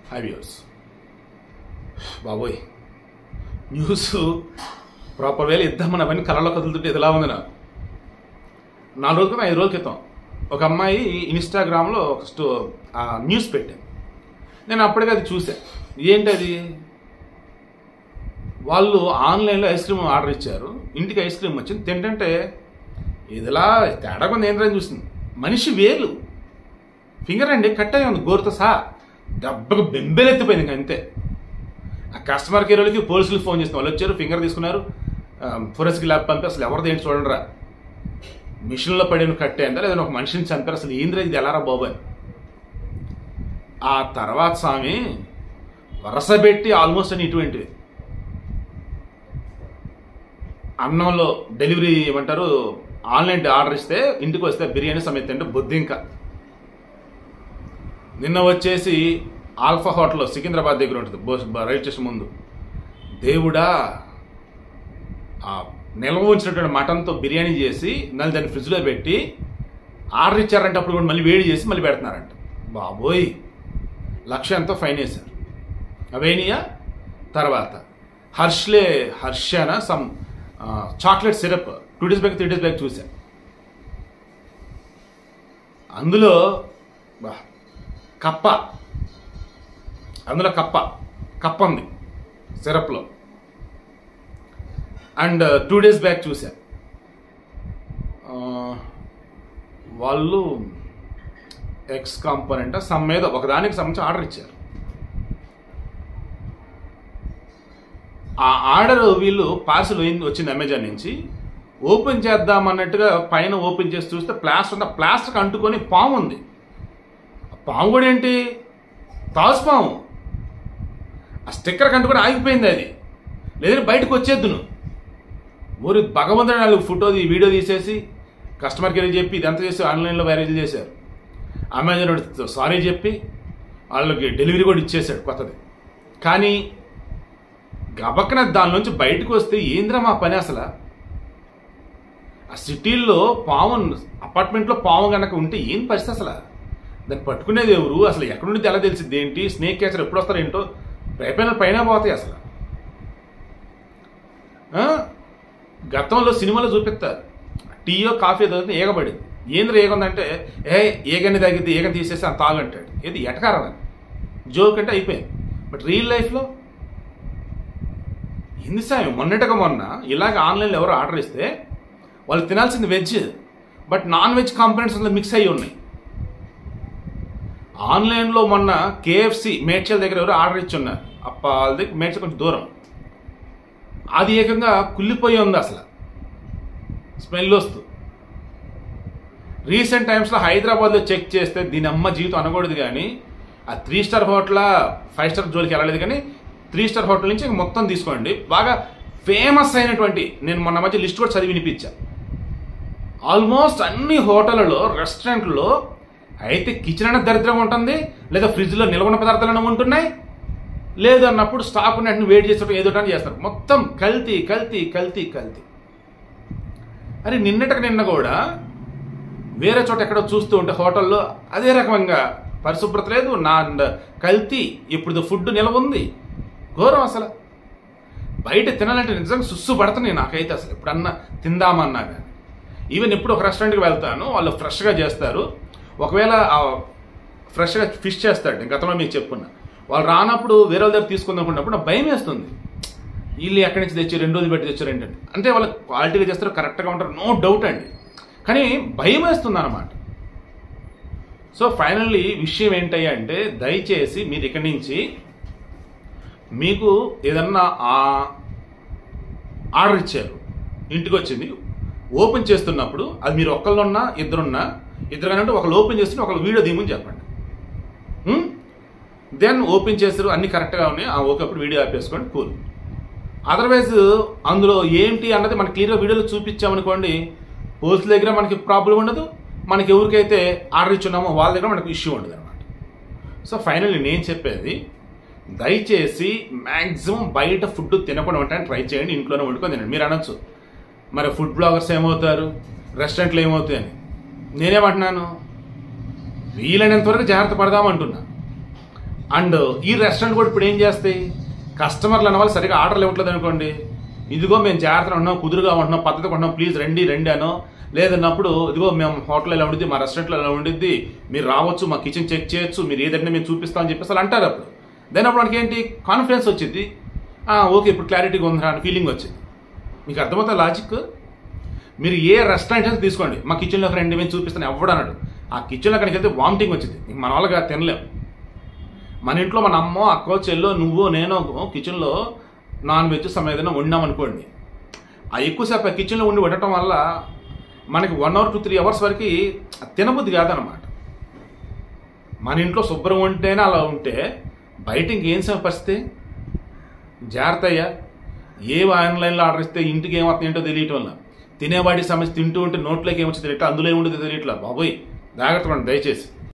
High viewers బాబోయ్ news proper వేలు ఇద్దామని అవన్నీ కళలో కదులుతుంటే ఇది ఎలా ఉంది నాకు నాలుగు రోజుల క్రితం ఐదు రోజుల క్రితం ఒక అమ్మాయి ఇన్స్టాగ్రామ్లో ఒక స్టో ఆ న్యూస్ పెట్టాను నేను అప్పటికే అది చూశాను ఏంటి అది వాళ్ళు ఆన్లైన్లో ఐస్ క్రీమ్ ఆర్డర్ ఇచ్చారు ఇంటికి ఐస్ క్రీమ్ వచ్చింది తింటుంటే ఇదిలా తేడా కొంత ఏంటని చూసింది మనిషి వేలు ఫింగర్ అండి కట్ అయ్యి ఉంది గోరుతో సహా దెబ్బకు బెంబెలెత్తిపోయింది ఇంక అంతే ఆ కస్టమర్ కేర్ వాళ్ళకి పోలీసులకు ఫోన్ చేసిన వాళ్ళు వచ్చారు ఫింగర్ తీసుకున్నారు ఫోరెన్సిక్ ల్యాబ్ పంపి అసలు ఎవరిది ఏంటి చూడండి రా మిషన్లో పడిన కట్టే అంటే లేదా ఒక మనిషిని చంపారు అసలు ఏంద్రా ఇది ఎలారా బాబు అని ఆ తర్వాత స్వామి వరస పెట్టి ఆల్మోస్ట్ అని ఇటువంటివి అన్నంలో డెలివరీ ఏమంటారు ఆన్లైన్ ఆర్డర్ ఇస్తే ఇంటికి వస్తే బిర్యానీ సమేత అంటే బొద్దింక నిన్న వచ్చేసి ఆల్ఫా హోటల్ సికింద్రాబాద్ దగ్గర ఉంటుంది బోస్ రైల్ స్టేషన్ ముందు దేవుడా ఆ నిల్వ ఉంచినటువంటి మటన్తో బిర్యానీ చేసి మళ్ళీ దాన్ని ఫ్రిడ్జ్లో పెట్టి ఆర్డర్ ఇచ్చారంటే అప్పుడు కూడా మళ్ళీ వేడి చేసి మళ్ళీ పెడుతున్నారంట బాబోయ్ లక్ష ఎంతో ఫైన్ వేశారు అవేనియా తర్వాత హర్ష్లే హర్షన some chocolate syrup two days back three days back చూశాను అందులో బా, కప్ప అందులో కప్ప కప్ప ఉంది సిరప్లో అండ్ టూ డేస్ బ్యాక్ చూశాను ఆ, వాళ్ళు ఎక్స్ కాంపోనెంట్ సమ్ మీద ఒకదానికి సంబంధించి ఆర్డర్ ఇచ్చారు ఆ ఆర్డర్ వీళ్ళు పార్సల్ వచ్చింది అమెజాన్ నుంచి ఓపెన్ చేద్దాం అన్నట్టుగా పైన ఓపెన్ చేసి చూస్తే ప్లాస్టర్ ఉంది ప్లాస్టర్ అంటుకొని పాము ఉంది ఆ పాము కూడా ఏంటి తాజు పాము ఆ స్టిక్కర్ కంటుకొని ఆగిపోయింది అది లేదంటే బయటకు వచ్చేద్దును ఊరి భగవంతుడు నాలుగు ఫోటో వీడియో తీసేసి కస్టమర్ కేర్ చెప్పి ఇదంతా చేసి ఆన్లైన్లో వైరల్ చేశారు అమెజాన్ వాడితో సారీ చెప్పి వాళ్ళకి డెలివరీ కూడా ఇచ్చేశాడు కొత్తది కానీ గబక్కన దాని నుంచి బయటకు వస్తే ఏంద్రా మా పని అసలు ఆ సిటీల్లో పాము అపార్ట్మెంట్లో పాము కనుక ఉంటే ఏం పరిస్థితి అసలు దాన్ని పట్టుకునేది ఎవరు అసలు ఎక్కడి నుండి ఎలా తెలిసింది ఏంటి స్నేక్ క్యాచర్ ఎప్పుడు వస్తారు ఏంటో రేపైన పైన పోతాయి అసలు ఆ? గతంలో సినిమాలో చూపిస్తారు టీయో కాఫీ తాగితే ఏగబడింది ఏంద్ర ఏగుందంటే ఏ ఏగని తగ్గితే ఏగని తీసేసి అంత తాగంటాడు ఏది ఎటకారం అని జోక్ అంటే అయిపోయింది బట్ రియల్ లైఫ్లో ఎన్ని సాయం మొన్నటగా మొన్న ఇలాగ ఆన్లైన్లో ఎవరు ఆర్డర్ ఇస్తే వాళ్ళు తినాల్సింది veg but non veg components అందులో మిక్స్ అయ్యి ఉన్నాయి ఆన్లైన్లో మొన్న కేఎఫ్సి మేడ్చల్ దగ్గర ఎవరు ఆర్డర్ ఇచ్చి ఉన్నారు అప్ప వాళ్ళ దగ్గర మేడ్చల్ కొంచెం దూరం అది ఏకంగా కుళ్ళిపోయి ఉంది అసలు స్మెల్ వస్తూ రీసెంట్ టైమ్స్లో హైదరాబాద్లో చెక్ చేస్తే దీని అమ్మ జీవితం అనకూడదు కానీ ఆ three star hotel five star జోలికి వెళ్ళలేదు కానీ త్రీ స్టార్ హోటల్ నుంచి ఇంక మొత్తం తీసుకోండి బాగా ఫేమస్ అయినటువంటి నేను మొన్న మధ్య లిస్ట్ కూడా చదివి వినిపించా ఆల్మోస్ట్ అన్ని హోటళ్ళలో రెస్టారెంట్లో అయితే కిచెన్ అయినా దరిద్రంగా ఉంటుంది లేదా ఫ్రిడ్జ్లో నిల్వ ఉన్న పదార్థాలు ఉంటున్నాయి లేదు అన్నప్పుడు స్టాక్ ఉన్నట్టు వేడి చేసేటప్పుడు ఏదో ఒకటి చేస్తారు మొత్తం కల్తీ కల్తీ కల్తీ కల్తీ అరే నిన్నటికి నిన్న కూడా వేరే చోట ఎక్కడో చూస్తూ ఉంటే హోటల్లో అదే రకంగా పరిశుభ్రత లేదు నా కల్తీ ఇప్పుడు ఫుడ్ నిలవ ఉంది ఘోరం అసలు బయట తినాలంటే నిజంగా సుస్సు పడుతున్నాయి నాకైతే అసలు ఎప్పుడన్నా తిందామన్నా కానీ ఈవెన్ ఎప్పుడు ఒక రెస్టారెంట్కి వెళ్తాను వాళ్ళు ఫ్రెష్గా చేస్తారు ఒకవేళ ఆ ఫ్రెష్గా ఫిష్ చేస్తాడు గతంలో మీకు చెప్పుకున్నా వాళ్ళు రానప్పుడు వేరే వాళ్ళ దగ్గర తీసుకుందాం అనుకున్నప్పుడు నాకు భయం వేస్తుంది వీళ్ళు ఎక్కడి నుంచి తెచ్చి రెండు రోజులు పెట్టి తెచ్చారు ఏంటంటే అంటే వాళ్ళు క్వాలిటీగా చేస్తారు కరెక్ట్గా ఉంటారు నో డౌట్ అండి కానీ భయం వేస్తుంది అనమాట సో ఫైనల్లీ విషయం ఏంటయ్యా అంటే దయచేసి మీరు ఇక్కడి నుంచి మీకు ఏదన్నా ఆ ఆర్డర్ ఇచ్చారు ఇంటికి వచ్చింది ఓపెన్ చేస్తున్నప్పుడు అది మీరు ఒక్కళ్ళున్నా ఇద్దరున్నా ఇద్దరు అంటే ఒకళ్ళు ఓపెన్ చేస్తున్న ఒకళ్ళు వీడియో తీయమని చెప్పండి దెన్ ఓపెన్ చేస్తారు అన్ని కరెక్ట్గా ఉన్నాయి ఆ ఓకే అప్పుడు వీడియో ఆపేసుకోండి కూల్ అదర్వైజ్ అందులో ఏంటి అన్నది మనకి క్లియర్గా వీడియోలో చూపించామనుకోండి పోలీసుల దగ్గర మనకి ప్రాబ్లం ఉండదు మనకి ఎవరికైతే ఆర్డర్ ఇచ్చున్నామో వాళ్ళ దగ్గర మనకు ఇష్యూ ఉండదు అనమాట సో ఫైనల్లీ నేను చెప్పేది దయచేసి మ్యాక్సిమం బయట ఫుడ్ తినకుండా ఉండడానికి ట్రై చేయండి ఇంట్లోనే వండుకొని తినండి మీరు అనొచ్చు మరి ఫుడ్ బ్లాగర్స్ ఏమవుతారు రెస్టారెంట్లు ఏమవుతాయని నేనేమంటున్నాను వీలైనంత వరకు జాగ్రత్త పడదామంటున్నా అండ్ ఈ రెస్టారెంట్ కూడా ఇప్పుడు ఏం చేస్తాయి కస్టమర్లు అన్న వాళ్ళు సరిగా ఆర్డర్లు ఇవ్వట్లేదు అనుకోండి ఇదిగో మేము జాగ్రత్తగా ఉంటున్నాం కుదురుగా ఉంటున్నాం పద్ధతిగా ఉంటున్నాం ప్లీజ్ రండి రండి అనో లేదన్నప్పుడు ఇదిగో మేము హోటల్ ఎలా ఉండిద్ది మా రెస్టారెంట్లో ఎలా ఉండిద్ది మీరు రావచ్చు మా కిచెన్ చెక్ చేయొచ్చు మీరు ఏదంటే మేము చూపిస్తామని చెప్పేసి వాళ్ళు అంటారు అప్పుడు దెన్ అప్పుడు మనకి ఏంటి కాన్ఫిడెన్స్ వచ్చింది ఓకే ఇప్పుడు క్లారిటీగా ఉంది అని ఫీలింగ్ వచ్చింది మీకు అర్థమవుతా లాజిక్ మీరు ఏ రెస్టారెంట్ అయితే తీసుకోండి మా కిచెన్లోకి రండి మేము చూపిస్తాను ఎవడు అన్నాడు ఆ కిచెన్లో అక్కడికి వెళ్తే వామిటింగ్ వచ్చింది ఇంక మన వాళ్ళగా తినలేం మన ఇంట్లో మన అమ్మో అక్కో చెల్లో నువ్వు నేను కిచెన్లో నాన్ వెజ్ సమయం ఏదైనా వండాం అనుకోండి ఆ ఎక్కువసేపు ఆ కిచెన్లో ఉండి వండటం వల్ల మనకి one hour to three hours వరకు తినబుద్ధి కాదనమాట మన ఇంట్లో శుభ్రం ఉంటేనే అలా ఉంటే బయట ఇంకేం సేవ పరిస్థితి జాగ్రత్త అయ్యా ఏ ఆన్లైన్లో ఆర్డర్ ఇస్తే ఇంటికి ఏమవుతుంది ఏంటో తెలియటం వల్ల తినేవాడి సమస్య తింటూ ఉంటే నోట్లోకి ఏమొచ్చి తెలియట్లా అందులో ఏముండదో తెలియట్లా బాబోయ్ జాగ్రత్త పడండి దయచేసి